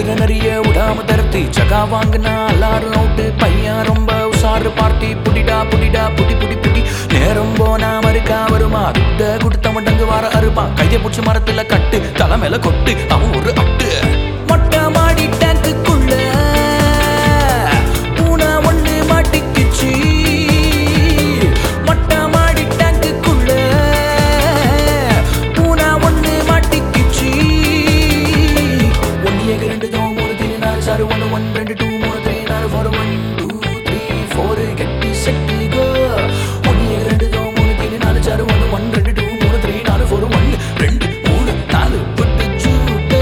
ஓடுற நிறைய விடாம தரத்து ஜகா வாங்கினா எல்லாரும் அவுட்டு பையன் ரொம்ப உஷாரு பார்ட்டி புடிடா புடிடா புடி புடி புடி நேரம் போனா மறுக்கா வருமா துட்ட கொடுத்த மடங்கு வர அறுப்பான் கையை பிடிச்சி மரத்துல கட்டு தலை மேல கொட்டு அவன் ஒரு அட்டு மொட்டை மாடி டேங்குக்குள்ள பூனை ஒண்ணு மாட்டிக்கிச்சு மொட்டை மாடி டேங்குக்குள்ள பூனை ஒண்ணு மாட்டிக்கிச்சு ஒன்னு ஏக ரெண்டு தோ மூணு தீனி நாலு சாறு ஒன்று ஒன் ரெண்டு டூ மூணு த்ரீ நாலு four one two three four get set go ஒன்னு ஏக ரெண்டு தோ மூணு தீனி நாலு சாறு ஒன்று ஒன் ரெண்டு டூ மூணு த்ரீ நாலு ஃபோர் ஒன்று ரெண்டு மூணு நாலு பட்டு சூட்டு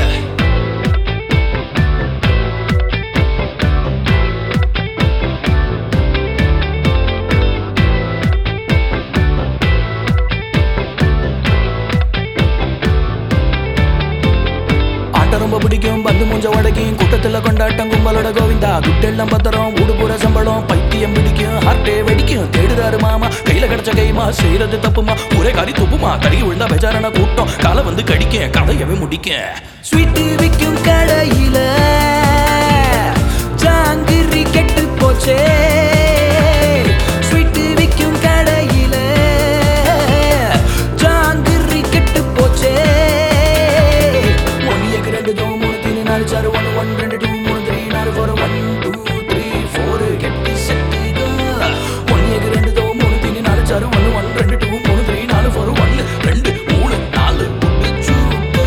ஆட்டம் ரொம்ப பிடிக்கும் பந்து மூஞ்ச உடைக்கும் கூட்டத்துல கொண்டாட்டம் கும்பலோட கோவிந்தா குட்டெல்லாம் பத்திரம் ஊடு பூர சம்பளம் பைத்தியம் பிடிக்கும் ஹார்ட்டே வெடிக்கும் தேடுறாரு மாமா கையில கிடைச்ச கைமா செய்யறது தப்புமா ஒரே காரி துப்புமா கருகி விழுந்தா பெஜாரான கூட்டம் காலை வந்து கடிக்க கதையவே முடிக்க ஸ்வீட்டு விற்கும் கடையில ஜாங்கிரி கெட்டு போச்சே ஸ்வீட்டு விற்கும் கடையில ஜாங்கிரி கெட்டு போச்சே ஒன் ஏக்கு ரெண்டு தோ மூணு தீனி நாலு சாறு ஒன்று ஒன் ரெண்டு டூ மூணு த்ரீ நாலு four one two three four get set one ஏக்கு ரெண்டு தோ மூணு தீனி நாலு சாறு ஒன்று ஒன் ரெண்டு டூ மூணு த்ரீ நாலு ஃபோர் ஒன்று ரெண்டு மூணு நாலு புட்டு சூட்டு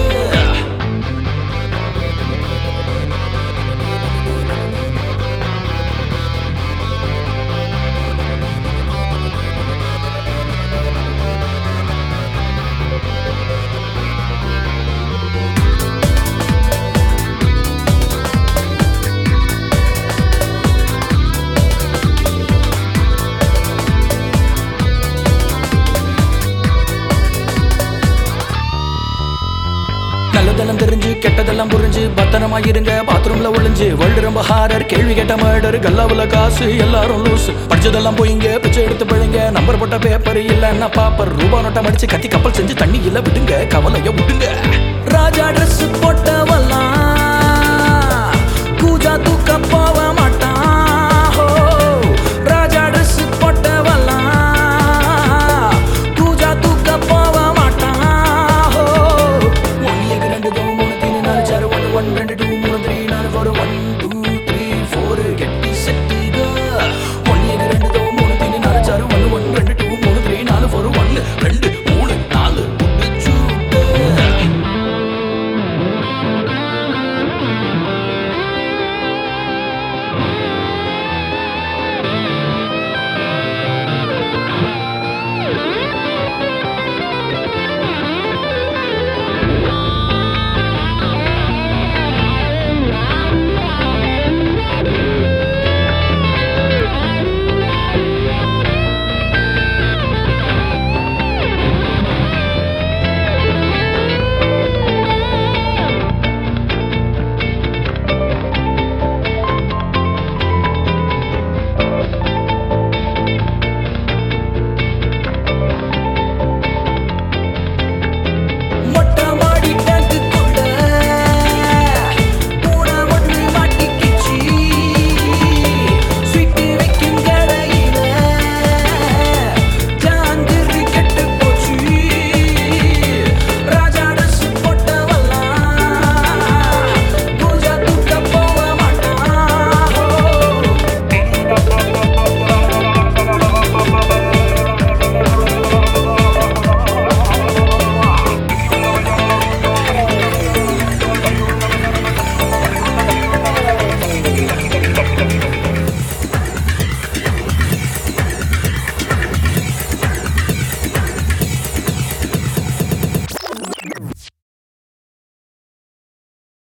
நல்லதெல்லாம் தெரிஞ்சு கெட்டதெல்லாம் புரிஞ்சு பத்திரமா இருங்க பாத்ரூம்ல ஒளிஞ்சு வேர்ல்டு ரொம்ப ஹாரர் கேள்வி கேட்ட மர்டர் கல்லாவுல காசு எல்லாரும் லூஸ் படிச்சதெல்லாம் போயிங்க பிச்சை எடுத்து பழுங்க நம்பர் போட்ட பேப்பர் இல்லன்னா பாப்பர் ரூபா நோட்டம் அடிச்சு கத்தி கப்பல் செஞ்சு தண்ணி இல்ல விடுங்க கவலைய விடுங்க ராஜா ட்ரெஸ் போட்டவெல்லாம் கூஜா தூக்க போக மாட்டான் ஹோ. ராஜா ட்ரெஸ் போட்டவெல்லாம் கூஜா தூக்க போக மாட்டான் ஹோ. ஒன் ஏக்கு ரெண்டு தோ மூணு தீனி நாலு சாறு ஒன்று ஒன் ரெண்டு டூ மூணு த்ரீ நாலு ஃபோர் ஒன்